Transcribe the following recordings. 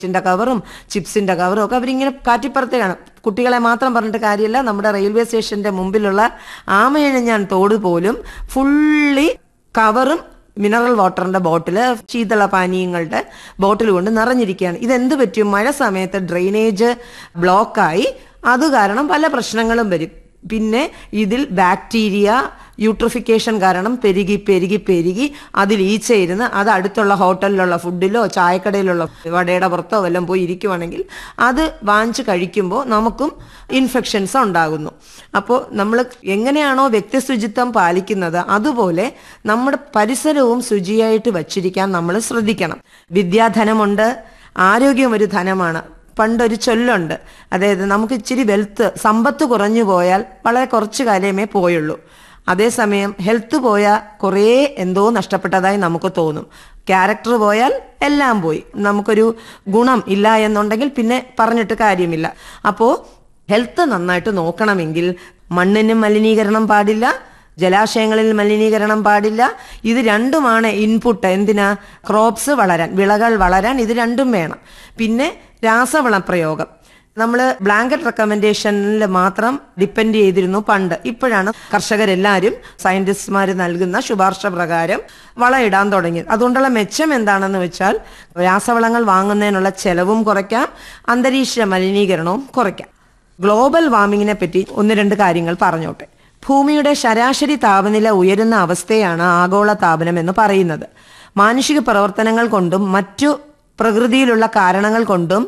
ിന്റെ കവറും ചിപ്സിന്റെ കവറും ഒക്കെ അവരിങ്ങനെ കാറ്റിപ്പുറത്തേക്കാണ് കുട്ടികളെ മാത്രം പറഞ്ഞിട്ട് കാര്യമില്ല നമ്മുടെ റെയിൽവേ സ്റ്റേഷന്റെ മുമ്പിലുള്ള ആമയഴിഞ്ഞാൻ തോട് പോലും ഫുള്ളി കവറും മിനറൽ വാട്ടറിന്റെ ബോട്ടില് ശീതള പാനീയങ്ങളുടെ ബോട്ടിൽ കൊണ്ട് നിറഞ്ഞിരിക്കുകയാണ് ഇതെന്ത് പറ്റും മഴ സമയത്ത് ഡ്രെയിനേജ് ബ്ലോക്കായി അത് കാരണം പല പ്രശ്നങ്ങളും വരും പിന്നെ ഇതിൽ ബാക്ടീരിയ യൂട്രിഫിക്കേഷൻ കാരണം പെരുകി പെരുകി പെരുകി അതിൽ ഈച്ചയിരുന്ന് അത് അടുത്തുള്ള ഹോട്ടലിലുള്ള ഫുഡിലോ ചായക്കടയിലുള്ള വടയുടെ പുറത്തോ വല്ലതും പോയി ഇരിക്കുവാണെങ്കിൽ അത് വാങ്ങിച്ച് കഴിക്കുമ്പോൾ നമുക്കും ഇൻഫെക്ഷൻസ് ഉണ്ടാകുന്നു അപ്പോൾ നമ്മൾ എങ്ങനെയാണോ വ്യക്തിശുചിത്വം പാലിക്കുന്നത് അതുപോലെ നമ്മുടെ പരിസരവും ശുചിയായിട്ട് വച്ചിരിക്കാൻ നമ്മൾ ശ്രദ്ധിക്കണം വിദ്യാധനമുണ്ട് ആരോഗ്യം ഒരു ധനമാണ് പണ്ടൊരു ചൊല്ലുണ്ട് അതായത് നമുക്ക് ഇച്ചിരി വെൽത്ത് സമ്പത്ത് കുറഞ്ഞു പോയാൽ വളരെ കുറച്ചു കാലമേ പോയുള്ളൂ അതേസമയം ഹെൽത്ത് പോയാൽ കുറേ എന്തോ നഷ്ടപ്പെട്ടതായി നമുക്ക് തോന്നും ക്യാരക്ടർ പോയാൽ എല്ലാം പോയി നമുക്കൊരു ഗുണം ഇല്ല എന്നുണ്ടെങ്കിൽ പിന്നെ പറഞ്ഞിട്ട് കാര്യമില്ല അപ്പോൾ ഹെൽത്ത് നന്നായിട്ട് നോക്കണമെങ്കിൽ മണ്ണിന് മലിനീകരണം പാടില്ല ജലാശയങ്ങളിൽ മലിനീകരണം പാടില്ല ഇത് രണ്ടുമാണ് ഇൻപുട്ട് എന്തിനാ ക്രോപ്സ് വളരാൻ വിളകൾ വളരാൻ ഇത് രണ്ടും വേണം പിന്നെ രാസവള പ്രയോഗം നമ്മൾ ബ്ലാങ്കറ്റ് റെക്കമെൻഡേഷനിൽ മാത്രം ഡിപ്പെൻഡ് ചെയ്തിരുന്നു പണ്ട് ഇപ്പോഴാണ് കർഷകരെല്ലാവരും സയന്റിസ്റ്റ്മാർ നൽകുന്ന ശുപാർശ പ്രകാരം വളമിടാൻ തുടങ്ങിയത് അതുകൊണ്ടുള്ള മെച്ചം എന്താണെന്ന് വെച്ചാൽ രാസവളങ്ങൾ വാങ്ങുന്നതിനുള്ള ചെലവും കുറയ്ക്കാം അന്തരീക്ഷ മലിനീകരണവും കുറയ്ക്കാം ഗ്ലോബൽ വാർമിങ്ങിനെ പറ്റി ഒന്ന് രണ്ട് കാര്യങ്ങൾ പറഞ്ഞോട്ടെ ഭൂമിയുടെ ശരാശരി താപനില ഉയരുന്ന അവസ്ഥയാണ് ആഗോള താപനം എന്ന് പറയുന്നത് മാനുഷിക പ്രവർത്തനങ്ങൾ കൊണ്ടും മറ്റു പ്രകൃതിയിലുള്ള കാരണങ്ങൾ കൊണ്ടും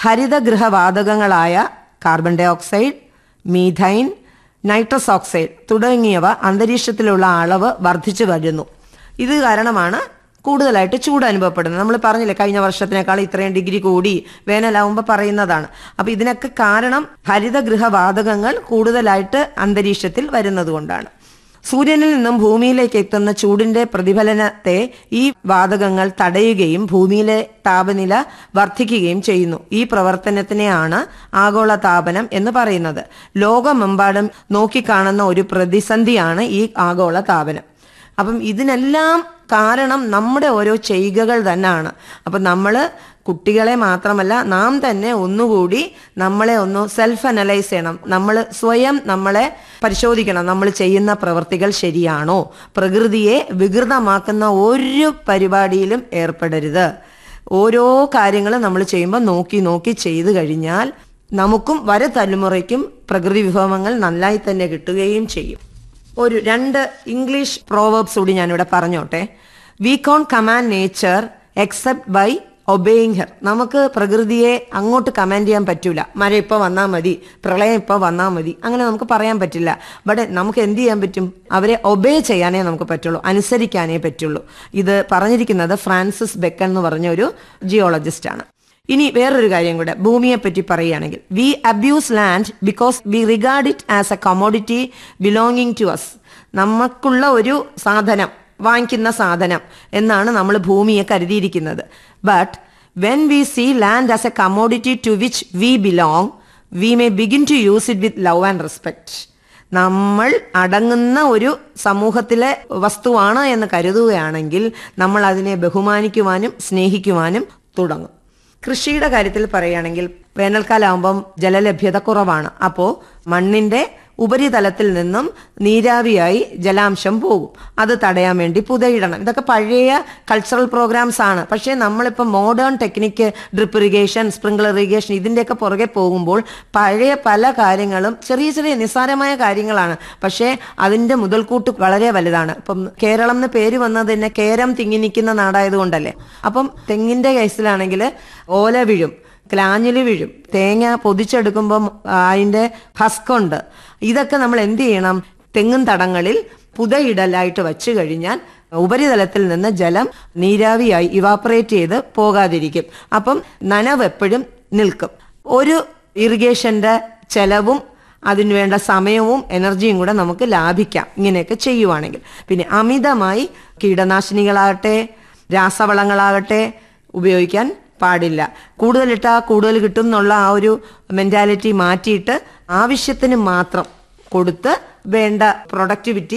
ഹരിതഗൃഹവാതകങ്ങളായ carbon dioxide methane nitrous oxide തുടങ്ങിയവ അന്തരീക്ഷത്തിലുള്ള അളവ് വർദ്ധിച്ചു വരുന്നു ഇത് കാരണമാണ് കൂടുതലായിട്ട് ചൂട് അനുഭവപ്പെടുന്നത് നമ്മൾ പറഞ്ഞില്ലേ കഴിഞ്ഞ വർഷത്തിനേക്കാൾ ഇത്രയും ഡിഗ്രി കൂടി വേനലാവുമ്പോൾ പറയുന്നതാണ് അപ്പൊ ഇതിനൊക്കെ കാരണം ഹരിതഗൃഹവാതകങ്ങൾ കൂടുതലായിട്ട് അന്തരീക്ഷത്തിൽ വരുന്നത് കൊണ്ടാണ് സൂര്യനിൽ നിന്നും ഭൂമിയിലേക്ക് എത്തുന്ന ചൂടിന്റെ പ്രതിഫലനത്തെ ഈ വാതകങ്ങൾ തടയുകയും ഭൂമിയിലെ താപനില വർദ്ധിക്കുകയും ചെയ്യുന്നു ഈ പ്രവർത്തനത്തിനെയാണ് ആഗോള താപനം എന്ന് പറയുന്നത് ലോകമെമ്പാടും നോക്കിക്കാണുന്ന ഒരു പ്രതിസന്ധിയാണ് ഈ ആഗോള താപനം അപ്പം ഇതിനെല്ലാം കാരണം നമ്മുടെ ഓരോ ചെയ്യുകകൾ തന്നെയാണ് അപ്പം നമ്മൾ കുട്ടികളെ മാത്രമല്ല നാം തന്നെ ഒന്നുകൂടി നമ്മളെ ഒന്ന് സെൽഫ് അനലൈസ് ചെയ്യണം നമ്മൾ സ്വയം നമ്മളെ പരിശോധിക്കണം നമ്മൾ ചെയ്യുന്ന പ്രവൃത്തികൾ ശരിയാണോ പ്രകൃതിയെ വികൃതമാക്കുന്ന ഒരു പരിപാടിയിലും ഏർപ്പെടരുത് ഓരോ കാര്യങ്ങളും നമ്മൾ ചെയ്യുമ്പോൾ നോക്കി നോക്കി ചെയ്തു കഴിഞ്ഞാൽ നമുക്കും വര തലമുറയ്ക്കും പ്രകൃതി വിഭവങ്ങൾ നന്നായി തന്നെ കിട്ടുകയും ചെയ്യും ഒരു രണ്ട് ഇംഗ്ലീഷ് പ്രോവേബ്സ് കൂടി ഞാനിവിടെ പറഞ്ഞോട്ടെ we can command nature except by obeying her നമുക്ക് പ്രകൃതിയെ അങ്ങോട്ട് കമാൻഡ് ചെയ്യാൻ പറ്റൂല മഴ ഇപ്പോൾ വന്നാൽ മതി പ്രളയം ഇപ്പോൾ വന്നാൽ മതി അങ്ങനെ നമുക്ക് പറയാൻ പറ്റില്ല ബട്ട് നമുക്ക് എന്ത് ചെയ്യാൻ പറ്റും അവരെ ഒബേ ചെയ്യാനേ നമുക്ക് പറ്റുള്ളൂ അനുസരിക്കാനേ പറ്റുള്ളൂ ഇത് പറഞ്ഞിരിക്കുന്നത് ഫ്രാൻസിസ് ബെക്കൻ എന്ന് പറഞ്ഞ ഒരു ജിയോളജിസ്റ്റ് ആണ് ഇനി വേറൊരു കാര്യം കൂടെ ഭൂമിയെ പറ്റി പറയുകയാണെങ്കിൽ we abuse land because we regard it as a commodity belonging to us നമുക്കുള്ള ഒരു സാധനം വാങ്ങിക്കുന്ന സാധനം എന്നാണ് നമ്മൾ ഭൂമിയെ കരുതിയിരിക്കുന്നത് but when we see land as a commodity to which we belong we may begin to use it with love and respect നമ്മൾ അടങ്ങുന്ന ഒരു സമൂഹത്തിലെ വസ്തുവാണ് എന്ന് കരുതുകയാണെങ്കിൽ നമ്മൾ അതിനെ ബഹുമാനിക്കുവാനും സ്നേഹിക്കുവാനും തുടങ്ങും കൃഷിയുടെ കാര്യത്തിൽ പറയുകയാണെങ്കിൽ വേനൽക്കാലാവുമ്പം ജലലഭ്യത കുറവാണ് അപ്പോൾ മണ്ണിന്റെ ഉപരിതലത്തിൽ നിന്നും നീരാവിയായി ജലാംശം പോകും അത് തടയാൻ വേണ്ടി പുതയിടണം ഇതൊക്കെ പഴയ കൾച്ചറൽ പ്രോഗ്രാംസ് ആണ് പക്ഷേ നമ്മളിപ്പോൾ modern technique drip irrigation sprinkler irrigation ഇതിൻ്റെയൊക്കെ പുറകെ പോകുമ്പോൾ പഴയ പല കാര്യങ്ങളും ചെറിയ ചെറിയ നിസ്സാരമായ കാര്യങ്ങളാണ് പക്ഷേ അതിൻ്റെ മുതൽക്കൂട്ട് വളരെ വലുതാണ് ഇപ്പം കേരളം എന്ന് പേര് വന്നത് തന്നെ കേരം തിങ്ങി നിൽക്കുന്ന നാടായതുകൊണ്ടല്ലേ അപ്പം തെങ്ങിൻ്റെ കേസിലാണെങ്കിൽ ഓല വീഴും ക്ലാഞ്ഞില് വീഴും തേങ്ങ പൊതിച്ചെടുക്കുമ്പം അതിൻ്റെ ഹസ്കുണ്ട് ഇതൊക്കെ നമ്മൾ എന്ത് ചെയ്യണം തെങ്ങും തടങ്ങളിൽ പുതയിടലായിട്ട് വച്ചു കഴിഞ്ഞാൽ ഉപരിതലത്തിൽ നിന്ന് ജലം നീരാവിയായി ഇവാപ്പറേറ്റ് ചെയ്ത് പോകാതിരിക്കും അപ്പം നനവ് എപ്പോഴും നിൽക്കും ഒരു ഇറിഗേഷന്റെ ചെലവും അതിനുവേണ്ട സമയവും എനർജിയും കൂടെ നമുക്ക് ലാഭിക്കാം ഇങ്ങനെയൊക്കെ ചെയ്യുവാണെങ്കിൽ പിന്നെ അമിതമായി കീടനാശിനികളാകട്ടെ രാസവളങ്ങളാകട്ടെ ഉപയോഗിക്കാൻ പാടില്ല കൂടുതലിട്ടാൽ കൂടുതൽ കിട്ടും എന്നുള്ള ആ ഒരു മെന്റാലിറ്റി മാറ്റിയിട്ട് ആവശ്യത്തിന് മാത്രം കൊടുത്ത് വേണ്ട പ്രൊഡക്ടിവിറ്റി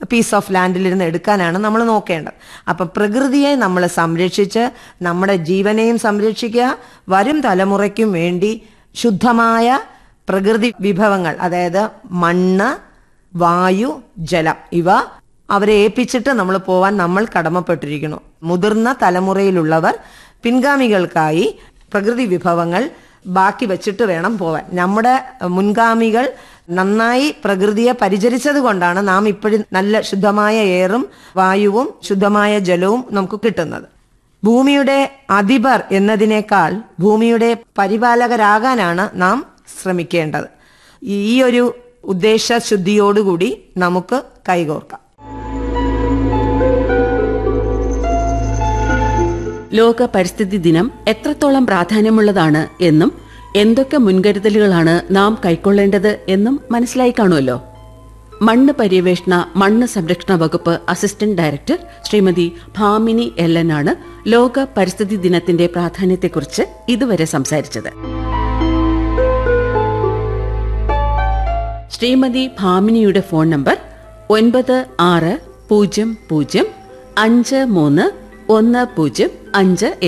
പീസ് ഓഫ് ലാൻഡിലിരുന്ന് എടുക്കാനാണ് നമ്മൾ നോക്കേണ്ടത് അപ്പം പ്രകൃതിയെ നമ്മൾ സംരക്ഷിച്ച് നമ്മുടെ ജീവനെയും സംരക്ഷിക്കുക വരും തലമുറയ്ക്കും വേണ്ടി ശുദ്ധമായ പ്രകൃതി വിഭവങ്ങൾ അതായത് മണ്ണ് വായു ജലം ഇവ അവരെ ഏൽപ്പിച്ചിട്ട് നമ്മൾ പോവാൻ നമ്മൾ കടമപ്പെട്ടിരിക്കുന്നു മുതിർന്ന തലമുറയിലുള്ളവർ പിൻഗാമികൾക്കായി പ്രകൃതി വിഭവങ്ങൾ ബാക്കി വെച്ചിട്ട് വേണം പോവാൻ നമ്മുടെ മുൻഗാമികൾ നന്നായി പ്രകൃതിയെ പരിചരിച്ചത് കൊണ്ടാണ് നാം ഇപ്പോഴും നല്ല ശുദ്ധമായ എയറും വായുവും ശുദ്ധമായ ജലവും നമുക്ക് കിട്ടുന്നത് ഭൂമിയുടെ അധിപർ എന്നതിനേക്കാൾ ഭൂമിയുടെ പരിപാലകരാകാനാണ് നാം ശ്രമിക്കേണ്ടത് ഈ ഒരു ഉദ്ദേശശുദ്ധിയോടുകൂടി നമുക്ക് കൈകോർക്കാം ലോക പരിസ്ഥിതി ദിനം എത്രത്തോളം പ്രാധാന്യമുള്ളതാണ് എന്നും എന്തൊക്കെ മുൻകരുതലുകളാണ് നാം കൈക്കൊള്ളേണ്ടത് എന്നും മനസ്സിലായി കാണുമല്ലോ മണ്ണ് പര്യവേഷണ മണ്ണ് സംരക്ഷണ വകുപ്പ് അസിസ്റ്റന്റ് ഡയറക്ടർ ശ്രീമതി ഭാമിനി എല്ലനാണ് ലോക പരിസ്ഥിതി ദിനത്തിന്റെ പ്രാധാന്യത്തെക്കുറിച്ച് ഇതുവരെ സംസാരിച്ചത് ശ്രീമതി ഭാമിനിയുടെ ഫോൺ നമ്പർ ഒൻപത് ആറ് പൂജ്യം പൂജ്യം അഞ്ച് മൂന്ന് ഒന്ന് പൂജ്യം അഞ്ച്